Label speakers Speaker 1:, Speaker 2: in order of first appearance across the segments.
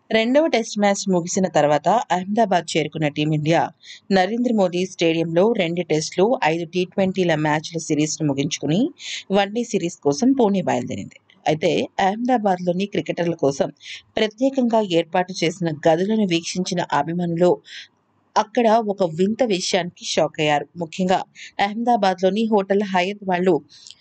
Speaker 1: రెండవ test match ముగిసిన తర్వాత అహ్మదాబాద్ చేరుకున్న టీమిండియా నరేంద్ర మోదీ స్టేడియంలో రెండు టెస్టులు ఐదు టీ ట్వంటీల మ్యాచ్ల సిరీస్ను ముగించుకుని వన్డే సిరీస్ కోసం పూణే బయలుదేరింది అయితే అహ్మదాబాద్లోని క్రికెటర్ల కోసం ప్రత్యేకంగా ఏర్పాటు చేసిన గదులను వీక్షించిన అభిమానులు అక్కడ ఒక వింత విషయానికి షాక్ అయ్యారు ముఖ్యంగా అహ్మదాబాద్లోని హోటల్ హయత్ వాళ్ళు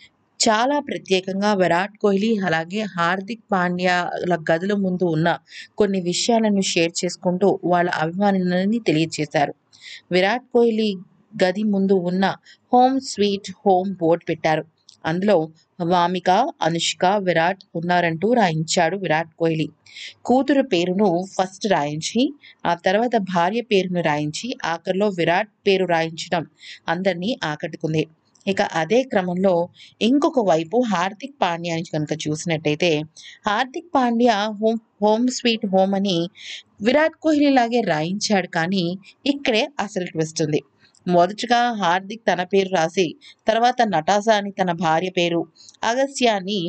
Speaker 1: చాలా ప్రత్యేకంగా విరాట్ కోహ్లీ అలాగే హార్దిక్ పాండ్యాల గదుల ముందు ఉన్న కొన్ని విషయాలను షేర్ చేసుకుంటూ వాళ్ళ అభిమానులని తెలియజేశారు విరాట్ కోహ్లీ గది ముందు ఉన్న హోమ్ స్వీట్ హోమ్ బోర్డు పెట్టారు అందులో వామిక అనుష్క విరాట్ ఉన్నారంటూ రాయించాడు విరాట్ కోహ్లీ కూతురు పేరును ఫస్ట్ రాయించి ఆ తర్వాత భార్య పేరును రాయించి ఆఖరిలో విరాట్ పేరు రాయించడం అందరినీ ఆకట్టుకుంది ఇక అదే క్రమంలో ఇంకొక వైపు హార్దిక్ పాండ్యాని కనుక చూసినట్టయితే Hardik Pandya home home sweet home అని విరాట్ కోహ్లీ లాగే రాయించాడు కానీ ఇక్కడే అసలు ట్విస్ట్ ఉంది మొదటగా హార్దిక్ తన పేరు రాసి తర్వాత నటాసా అని తన భార్య పేరు అగస్త్య అని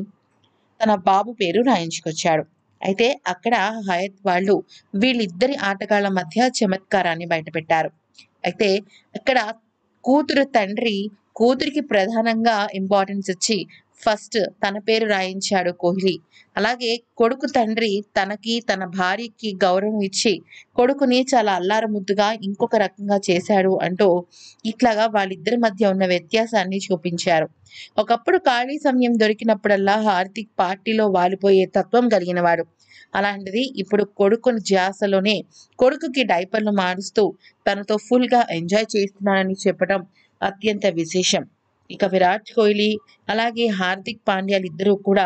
Speaker 1: తన బాబు పేరు రాయించుకొచ్చాడు అయితే అక్కడ హయత్ వాళ్ళు వీళ్ళిద్దరి ఆటగాళ్ల మధ్య చమత్కారాన్ని బయటపెట్టారు అయితే ఇక్కడ కూతురు తండ్రి కూతురికి ప్రధానంగా ఇంపార్టెన్స్ ఇచ్చి ఫస్ట్ తన పేరు రాయించాడు కోహ్లీ అలాగే కొడుకు తండ్రి తనకి తన భార్యకి గౌరవం ఇచ్చి కొడుకుని చాలా అల్లార ముద్దుగా ఇంకొక రకంగా చేశాడు అంటూ ఇట్లాగా వాళ్ళిద్దరి మధ్య ఉన్న వ్యత్యాసాన్ని చూపించారు ఒకప్పుడు ఖాళీ సమయం దొరికినప్పుడల్లా హార్దిక్ పార్టీలో వాలిపోయే తత్వం కలిగిన వాడు అలాంటిది ఇప్పుడు కొడుకుని ధ్యాసలోనే కొడుకుకి డైపర్లు మారుస్తూ తనతో ఫుల్గా ఎంజాయ్ చేస్తున్నానని చెప్పడం అత్యంత విశేషం ఇక విరాట్ కోహ్లీ అలాగే హార్దిక్ పాండ్యాలు ఇద్దరూ కూడా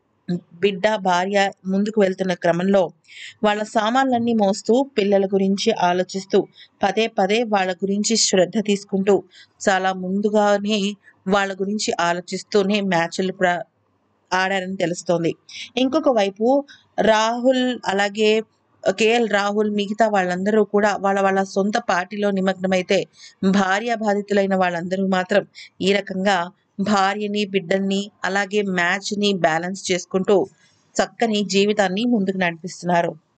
Speaker 1: బిడ్డ భార్య ముందుకు వెళ్తున్న క్రమంలో వాళ్ళ సామాన్లన్నీ మోస్తూ పిల్లల గురించి ఆలోచిస్తూ పదే పదే వాళ్ళ గురించి శ్రద్ధ తీసుకుంటూ చాలా ముందుగానే వాళ్ళ గురించి ఆలోచిస్తూనే మ్యాచ్లు ప్ర ఆడారని తెలుస్తోంది ఇంకొక వైపు రాహుల్ అలాగే కేఎల్ రాహుల్ మిగతా వాళ్ళందరూ కూడా వాళ్ళ వాళ్ళ సొంత పార్టీలో నిమగ్నమైతే భార్య బాధితులైన వాళ్ళందరూ మాత్రం ఈ రకంగా భార్యని బిడ్డల్ని అలాగే మ్యాచ్ని బ్యాలెన్స్ చేసుకుంటూ చక్కని జీవితాన్ని ముందుకు నడిపిస్తున్నారు